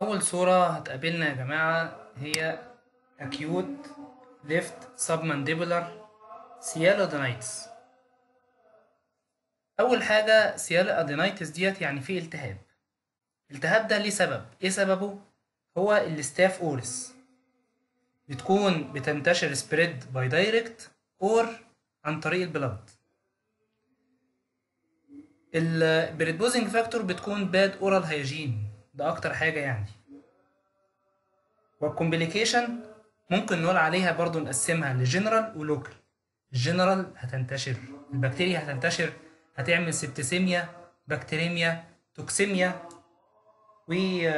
أول صورة هتقابلنا يا جماعة هي acute left submandibular sialoadenitis أول حاجة sialoadenitis ديت يعني فيه التهاب الالتهاب ده ليه سبب ايه سببه هو الستاف اورس بتكون بتنتشر سبريد باي دايركت اور عن طريق البلد البريدبوزنج فاكتور بتكون باد اورال هيجين ده اكتر حاجه يعني والكومبليكيشن ممكن نقول عليها برضو نقسمها لجنرال ولوكال الجنرال هتنتشر البكتيريا هتنتشر هتعمل سبتسيميا بكتيريميا توكسيميا و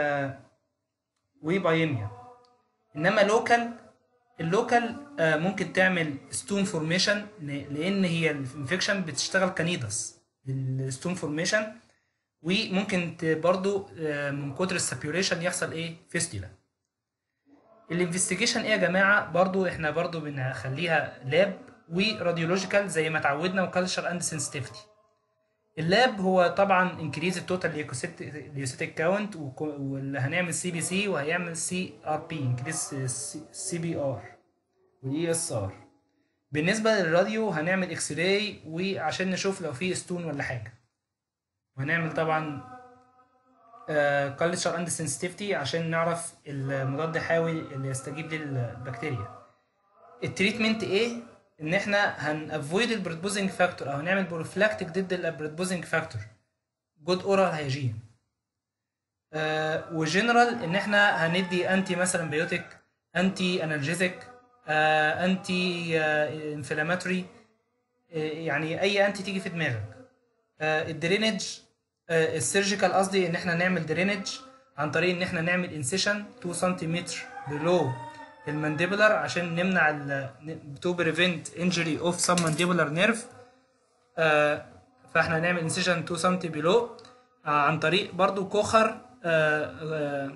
وبايميا انما لوكال اللوكال ممكن تعمل ستون فورميشن لان هي الانفكشن بتشتغل كنيدس الستون فورميشن وممكن برضو من كتر السابيوريشن يحصل ايه فيستيلا الانفستيجيشن ايه يا جماعه برضو احنا برضو بنخليها لاب وراديولوجيكال زي ما اتعودنا وكالتشر اند سنسيتيفيتي اللاب هو طبعا انكريز التوتال ليوسيتيك كاونت واللي هنعمل سي بي سي وهيعمل سي ار بي انكريز سي بي ار والاي اس ار بالنسبه للراديو هنعمل اكس راي وعشان نشوف لو في ستون ولا حاجه وهنعمل طبعا كالتشر اند سنسيتيفيتي عشان نعرف المضاد الحيوي اللي يستجيب للبكتيريا التريتمنت ايه ان احنا هنافويد البريدبوزنج فاكتور او هنعمل بروفلاكتيك ضد البريدبوزنج فاكتور جود اورال هيجين آه وجنرال ان احنا هندي انتي مثلا بيوتيك انتي انالجيزيك آه انتي آه انفلاماتوري آه يعني اي انتي تيجي في دماغك آه الدرينج آه السيرجيكال قصدي ان احنا نعمل درينج عن طريق ان احنا نعمل انسيشن 2 سنتيمتر بلو المانديبولار عشان نمنع ال تو بريفنت انجري اوف سب مانديبولار نيرف فاحنا نعمل انسيشن 2 سم بلو آه عن طريق برضو كوخر آه آه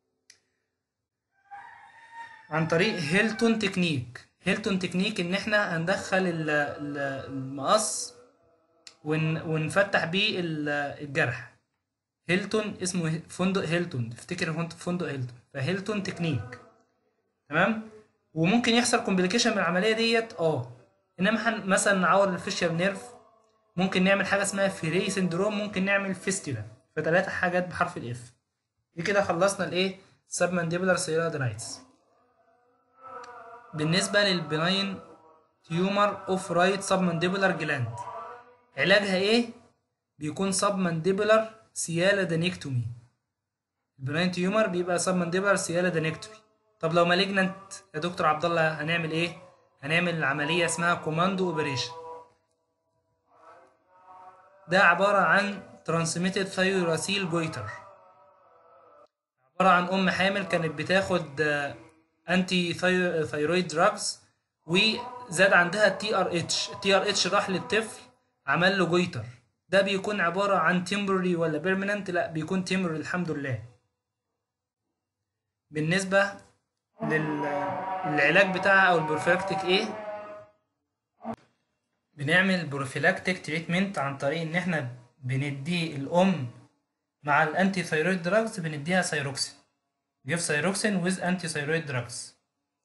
عن طريق هيلتون تكنيك هيلتون تكنيك ان احنا هندخل المقص ون ونفتح بيه الجرح هيلتون اسمه فندق هيلتون تفتكر فندق هيلتون فهيلتون تكنيك تمام وممكن يحصل كومبليكيشن من العمليه ديت اه انما حن مثلا نعور الفيشيال نيرف ممكن نعمل حاجه اسمها فيري سندروم ممكن نعمل فيستيلا فتلاتة حاجات بحرف الاف دي كده خلصنا الايه سب مانديبولار سيرادرايتس بالنسبه للبناين تيومر اوف رايت سب مانديبولار جلاند علاجها ايه بيكون سب مانديبولار سيالا دانيكتومي البناين تيومر بيبقى سب مانديبولار سيالا دانيكتومي طب لو مالجنانت يا دكتور عبد الله هنعمل ايه هنعمل عمليه اسمها كوماندو اوبريشن ده عباره عن ترانسميتد ثايوراسيل جويتر عباره عن ام حامل كانت بتاخد انتي ثايرويد دراجز وزاد عندها تي ار اتش تي ار اتش راح للطفل عمل له جويتر ده بيكون عباره عن تيمبرلي ولا بيرمننت لا بيكون تيمبرلي الحمد لله بالنسبه للعلاج بتاعها او البروفيلاكتيك ايه بنعمل بروفيلاكتيك تريتمنت عن طريق ان احنا بندي الام مع الانتي ثايرويد دراجز بنديها سايروكسين جيف سايروكسين ويز انتي ثايرويد دراجز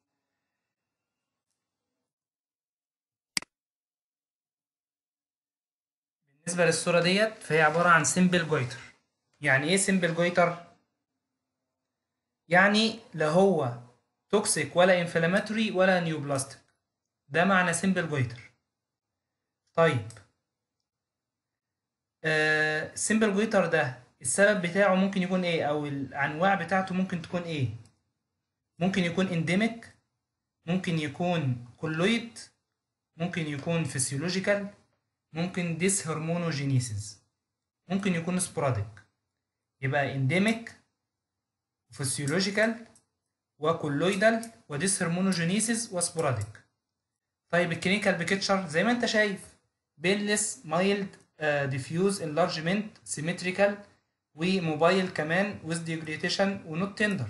بالنسبه للصوره ديت فهي عباره عن سيمبل جويتر يعني ايه سيمبل جويتر يعني لا هو توكسيك ولا انفلاماتوري ولا نيوبلاستيك ده معنى سيمبل جويتر طيب آه سيمبل جويتر ده السبب بتاعه ممكن يكون ايه او الانواع بتاعته ممكن تكون ايه ممكن يكون انديميك ممكن يكون كولويد ممكن يكون فيسيولوجيكال ممكن ديس هرمونوجينيسيس ممكن يكون سبوراديك يبقى انديميك فيسيولوجيكال وكولويدال وديس هرمونوجينيسيس وسبوراديك طيب الكلينيكال بيكتشر زي ما انت شايف بينلس مايلد ديفيوز انلارجمنت سيمتريكال وموبايل كمان ويز ديجريتيشن ونوت تندر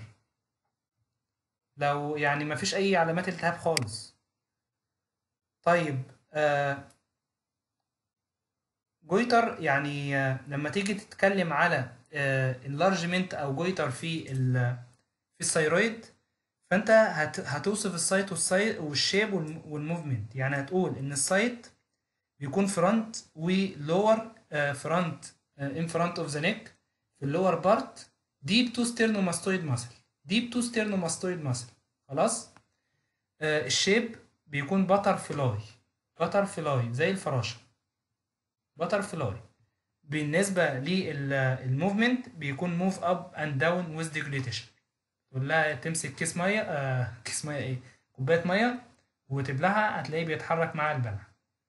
لو يعني ما فيش اي علامات التهاب خالص طيب آه جويتر يعني آه لما تيجي تتكلم على انلارجمنت او جويتر في ال في الثيرويد فانت هت هتوصف السايت والسايت والشيب والموفمنت يعني هتقول ان السايت بيكون فرونت ولور فرونت ان فرونت اوف ذا نيك في اللور بارت ديب تو ستيرنوماستويد ماسل ديب تو ستيرنوماستويد ماسل خلاص آه الشيب بيكون باتر فلاي باتر فلاي زي الفراشه باتر فلاي بالنسبه للموفمنت بيكون موف اب اند داون ويز ديجليتيشن تقول لها تمسك كيس ميه آه كيس ميه ايه كوبايه ميه وتبلعها هتلاقيه بيتحرك مع البلع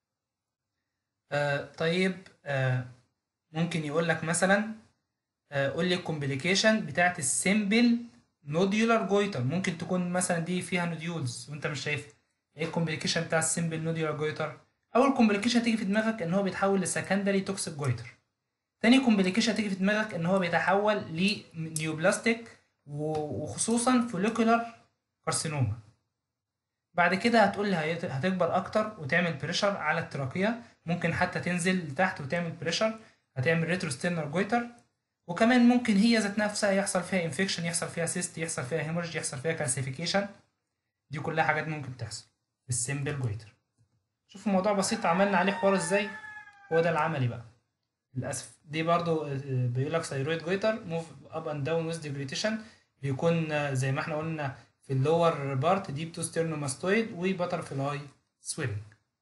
آه طيب آه ممكن يقول لك مثلا آه قول لي الكومبليكيشن بتاعت السيمبل نوديولار جويتر ممكن تكون مثلا دي فيها نوديولز وانت مش شايفها ايه الكومبليكيشن بتاع السيمبل نوديولار جويتر اول كومبليكيشن تيجي في دماغك ان هو بيتحول لسكندري توكسيك جويتر تاني كومبليكيشن تيجي في دماغك ان هو بيتحول لنيوبلاستيك وخصوصا فوليكولار كارسينوما بعد كده هتقول لي هتكبر اكتر وتعمل بريشر على التراكية ممكن حتى تنزل لتحت وتعمل بريشر هتعمل ريتروستيرنال جويتر وكمان ممكن هي ذات نفسها يحصل فيها انفكشن يحصل فيها سيست يحصل فيها هيمورج يحصل فيها كالسيفيكيشن دي كلها حاجات ممكن تحصل في السيمبل جويتر شوفوا الموضوع بسيط عملنا عليه حوار ازاي هو ده العملي بقى للاسف دي برضو بيقول لك ثايرويد جويتر موف اب اند داون ويز ديجريتيشن بيكون زي ما احنا قلنا في اللور بارت ديب تو ستيرنوماستويد وباتر فلاي سويلنج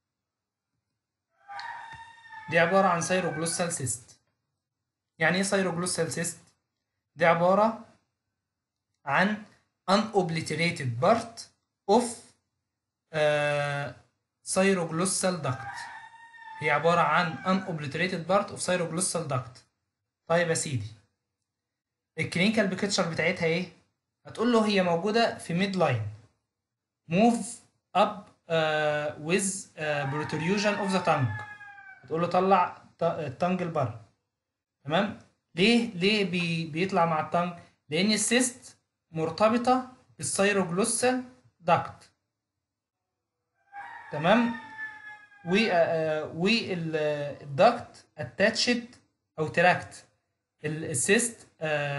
دي عبارة عن سيروجلوسال سيست يعني ايه سيروجلوسال سيست دي عبارة عن unobliterated part of uh, سيروجلوسال داكت هي عبارة عن unobliterated part of سيروجلوسال داكت طيب يا سيدي الكلينيكال بيكتشر بتاعتها ايه هتقول له هي موجودة في ميد لاين موف اب with uh, protrusion of the tongue هتقول له طلع التانج لبره تمام ليه ليه بي بيطلع مع التانج لان السيست مرتبطة بالسيروجلوسال داكت تمام و والدكت اتاتشد او تراكت السيست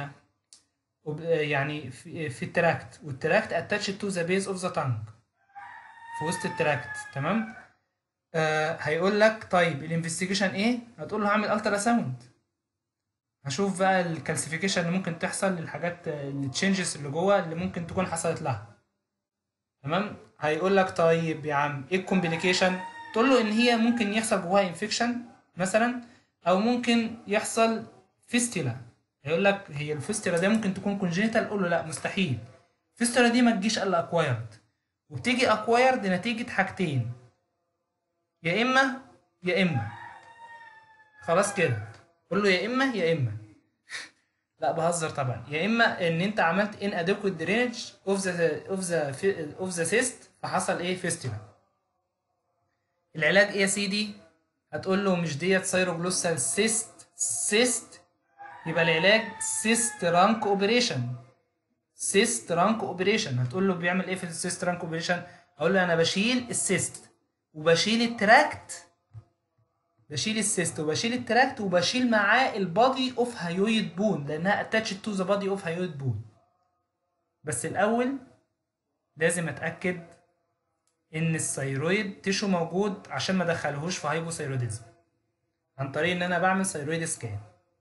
يعني في, في التراكت والتراكت اتاتشد تو ذا بيز اوف ذا تانج في وسط التراكت تمام آه هيقول لك طيب الانفستيجيشن ايه هتقول له هعمل الترا ساوند هشوف بقى الكالسيفيكيشن اللي ممكن تحصل للحاجات التشنجز اللي جوه اللي ممكن تكون حصلت لها تمام هيقول لك طيب يا عم ايه الكومبليكيشن تقول له ان هي ممكن يحصل جواها انفكشن مثلا او ممكن يحصل فيستيلا هيقول لك هي الفيستيلا دي ممكن تكون كونجينيتال قول له لا مستحيل الفيستيلا دي ما تجيش الا اكوايرد وبتيجي اكوايرد نتيجه حاجتين يا اما يا اما خلاص كده قول له يا اما يا اما لا بهزر طبعا يا اما ان انت عملت ان ادوكوت درينج اوف ذا اوف ذا اوف ذا سيست فحصل ايه فيستيلا العلاج ايه يا سيدي هتقول له مش ديت سيروجلوسال سيست سيست يبقى العلاج سيست رانك اوبريشن سيست رانك اوبريشن هتقول له بيعمل ايه في السيست رانك اوبريشن اقول له انا بشيل السيست وبشيل التراكت بشيل السيست وبشيل التراكت وبشيل معاه البادي اوف هايويد بون لانها اتاتشد تو ذا بادي اوف هايويد بون بس الاول لازم اتاكد ان الثيرويد تيشو موجود عشان ما ادخلهوش في هايبوثيروديزم عن طريق ان انا بعمل ثيرويد سكان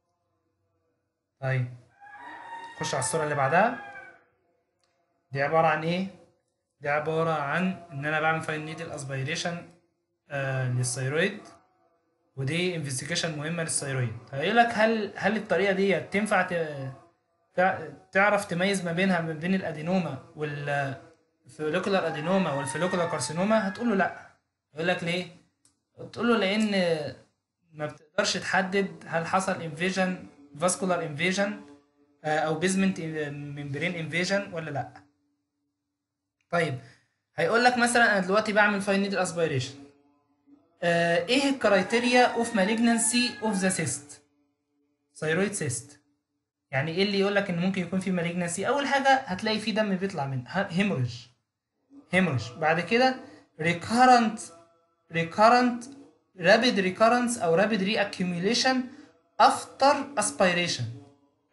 طيب خش على الصوره اللي بعدها دي عباره عن ايه دي عباره عن ان انا بعمل فاين نيدل اسبيريشن آه للثيرويد ودي انفستيجيشن مهمه للثيرويد هيقول لك هل هل الطريقه دي تنفع تعرف تميز ما بينها ما بين الادينوما والفوليكولار ادينوما والفوليكولار كارسينوما هتقول له لا يقول لك ليه تقول له لان ما بتقدرش تحدد هل حصل انفيجن فاسكولار انفيجن او بيزمنت ممبرين انفيجن ولا لا طيب هيقول لك مثلا انا دلوقتي بعمل فاين نيدل اسبيريشن آه ايه الكرايتيريا اوف مالجنسي اوف ذا سيست ثيرويد سيست يعني ايه اللي يقول لك ان ممكن يكون في مالجنسي اول حاجه هتلاقي في دم بيطلع منه هيموريج هيموريج بعد كده ريكارنت ريكارنت رابيد ريكارنس او رابيد ري اكيوميليشن افتر اسبيريشن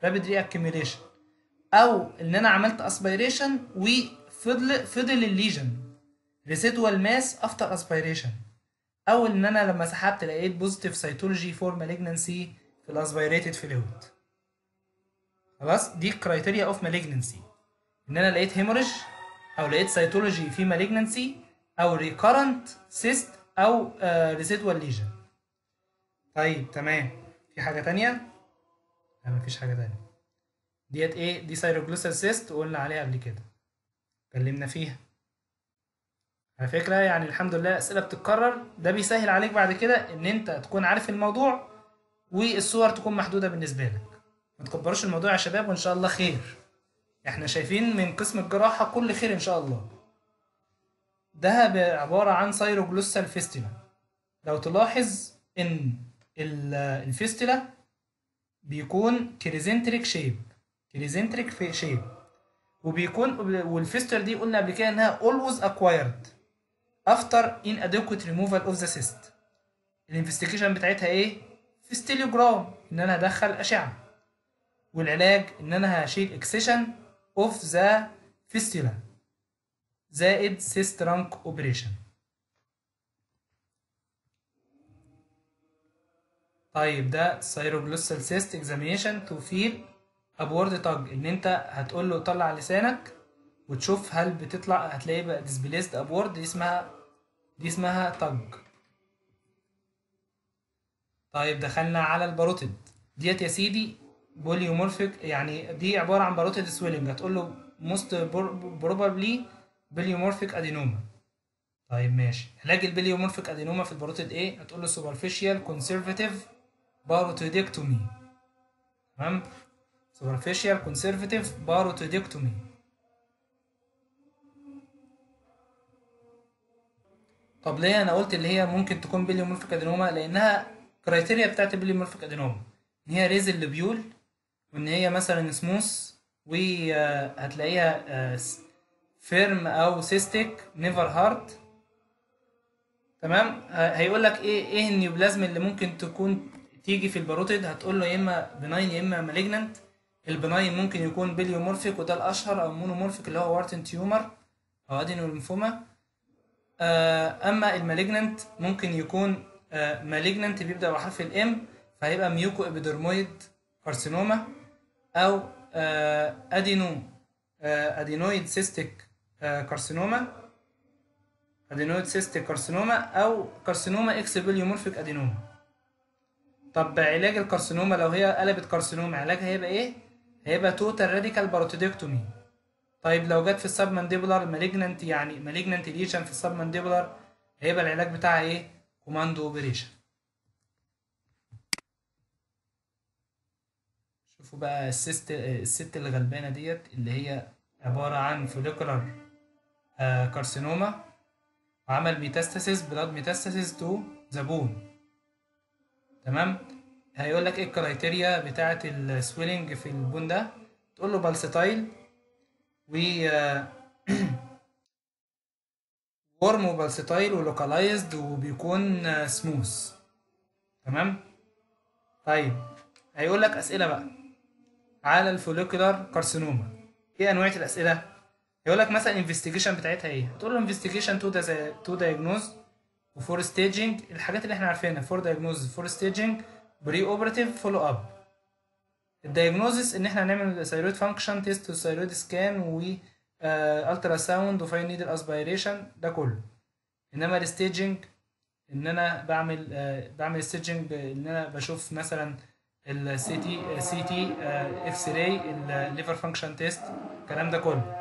رابيد ري اكيوميليشن او ان انا عملت اسبيريشن وفضل فضل الليجن ريسيدوال ماس افتر اسبيريشن او ان انا لما سحبت لقيت بوزيتيف سيتولوجي فور مالجنسي في الاسبيريتد فلويد خلاص دي كرايتيريا اوف مالجنسي ان انا لقيت هيموريج او لقيت سيتولوجي في مالجنسي او ريكارنت سيست او ريسيدوال ليجن طيب تمام في حاجه تانية لا مفيش حاجه تانية ديت ايه دي سيروجلوسال سيست وقلنا عليها قبل كده اتكلمنا فيها على فكره يعني الحمد لله اسئله بتتكرر ده بيسهل عليك بعد كده ان انت تكون عارف الموضوع والصور تكون محدوده بالنسبه لك ما تكبروش الموضوع يا شباب وان شاء الله خير احنا شايفين من قسم الجراحه كل خير ان شاء الله ده عباره عن سيروجلوسال فيستولا لو تلاحظ ان ال- الفيستولا بيكون كريزنتريك شيب كريزنتريك في شيب وبيكون والفيستولا دي قلنا قبل كده انها always acquired after inadequate removal of the cyst الانفستيجيشن بتاعتها ايه فيستيليوجرام ان انا هدخل اشعه والعلاج ان انا هشيل اكسيشن اوف ذا فيستولا زائد سيست رانك اوبريشن طيب ده سيروجلوسال سيست اكزامينيشن تو فيل ابورد تاج ان انت هتقول له طلع لسانك وتشوف هل بتطلع هتلاقيه بقى ديسبليسد ابورد دي اسمها دي اسمها تاج طيب دخلنا على الباروتيد ديت يا سيدي بوليومورفيك يعني دي عباره عن باروتيد سويلنج هتقول له موست بروبابلي بليومورفيك ادينوما طيب ماشي علاج البليومورفيك ادينوما في الباروتيد ايه هتقول له سوبرفيشال كونسرفاتيف باروتيدكتومي تمام سوبرفيشال كونسرفاتيف باروتيدكتومي طب ليه انا قلت اللي هي ممكن تكون بليومورفيك ادينوما لانها كرايتيريا بتاعت البليومورفيك ادينوما ان هي ريز اللوبيول وان هي مثلا سموث وهتلاقيها فيرم او سيستيك نيفر هارد تمام هيقول لك ايه ايه النيوبلازم اللي ممكن تكون تيجي في الباروتيد هتقول له يا اما بناين يا اما مالجنانت البناين ممكن يكون بليومورفيك وده الاشهر او مونومورفيك اللي هو وارتن تيومر او ادينو ليمفوما اما المالجنانت ممكن يكون مالجنانت بيبدا بحرف الام فهيبقى ميوكو ابيدرمويد كارسينوما او ادينو ادينويد سيستيك كارسينوما ادينويد سيستيك كارسينوما او كارسينوما اكس بليومورفيك ادينوما طب علاج الكارسينوما لو هي قلبت كارسينوما علاجها هيبقى ايه هيبقى توتال راديكال باروتيدكتومي طيب لو جت في السب مانديبولار مالجنانت يعني مالجنانت ليشن في السب مانديبولار هيبقى العلاج بتاعها ايه كوماندو اوبريشن شوفوا بقى الست الست الغلبانه ديت اللي هي عباره عن فوليكولار آه كارسينوما وعمل ميتاستاسيس بلاد ميتاستاسيس تو ذا بون تمام هيقول لك ايه الكرايتيريا بتاعه السويلنج في البون ده تقول له بالستايل و ورم وبالستايل ولوكالايزد وبيكون سموث تمام طيب هيقول لك اسئله بقى على الفوليكولار كارسينوما ايه انواع الاسئله يقول لك مثلا انفستيجيشن بتاعتها ايه تقول له انفستيجيشن تو تو دايجنوز وفور ستيجنج الحاجات اللي احنا عارفينها فور دايجنوز فور ستيجنج بري اوبراتيف فولو اب الدايجنوزس ان احنا هنعمل ثايرويد فانكشن تيست وثايرويد سكان و الترا ساوند وفاين نيدل اسبيريشن ده كله انما الستيجنج ان انا بعمل آه بعمل ستيجنج ان انا بشوف مثلا السي تي سي تي اكس راي الليفر فانكشن تيست الكلام ده كله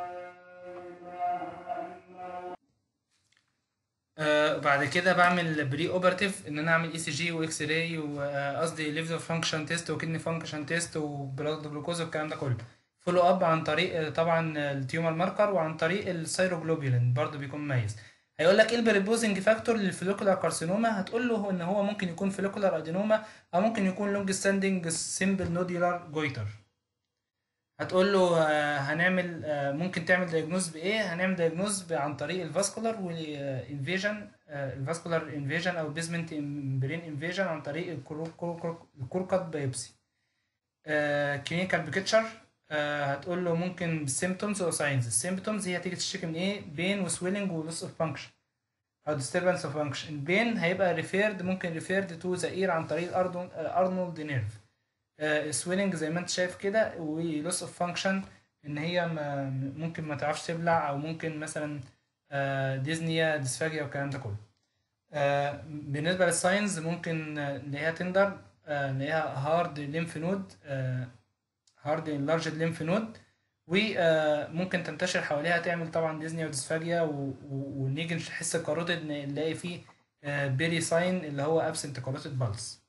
آه بعد كده بعمل بري اوبرتيف ان انا اعمل اي سي جي واكس راي وقصدي ليفر فانكشن تيست وكدني فانكشن تيست وبلاد جلوكوز والكلام ده كله فولو اب عن طريق طبعا التيومر ماركر وعن طريق السيروجلوبولين برضو بيكون مميز هيقول لك ايه البريبوزنج فاكتور للفوليكولار كارسينوما هتقول له ان هو ممكن يكون فوليكولار ادينوما او ممكن يكون لونج ستاندنج سيمبل نوديولار جويتر هتقول له هنعمل ممكن تعمل دايجنوز بايه هنعمل دايجنوز عن طريق الفاسكولار والانفيجن الفاسكولار انفيجن او بيزمنت برين انفيجن عن طريق الكوركات بايوبسي كلينيكال بيكتشر هتقول له ممكن سيمبتومز او ساينز السيمبتومز هي هتيجي تشتكي من ايه بين وسويلنج ولوس اوف فانكشن او disturbance of function البين هيبقى ريفيرد ممكن ريفيرد تو ذا اير عن طريق ارنولد نيرف سويلنج زي ما انت شايف كده ولوس اوف فانكشن ان هي ما ممكن ما تعرفش تبلع او ممكن مثلا آه، ديزنيا ديسفاجيا والكلام ده كله آه، بالنسبه للساينز ممكن آه، نلاقيها تندر آه، نلاقيها هارد ليمف نود هارد لارج ليمف نود وممكن تنتشر حواليها تعمل طبعا ديزنيا وديسفاجيا و- و- ونيجي نحس الكاروتيد نلاقي فيه بيري ساين اللي هو ابسنت كاروتيد بالس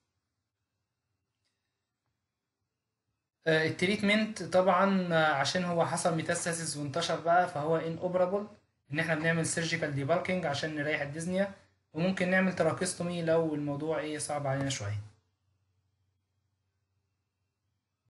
التريتمنت طبعا آه، عشان هو حصل ميتاستاسيس وانتشر بقى فهو ان اوبرابل ان احنا بنعمل سيرجيكال ديبالكينج عشان نريح الديزنيا وممكن نعمل تراكيستومي لو الموضوع ايه صعب علينا شويه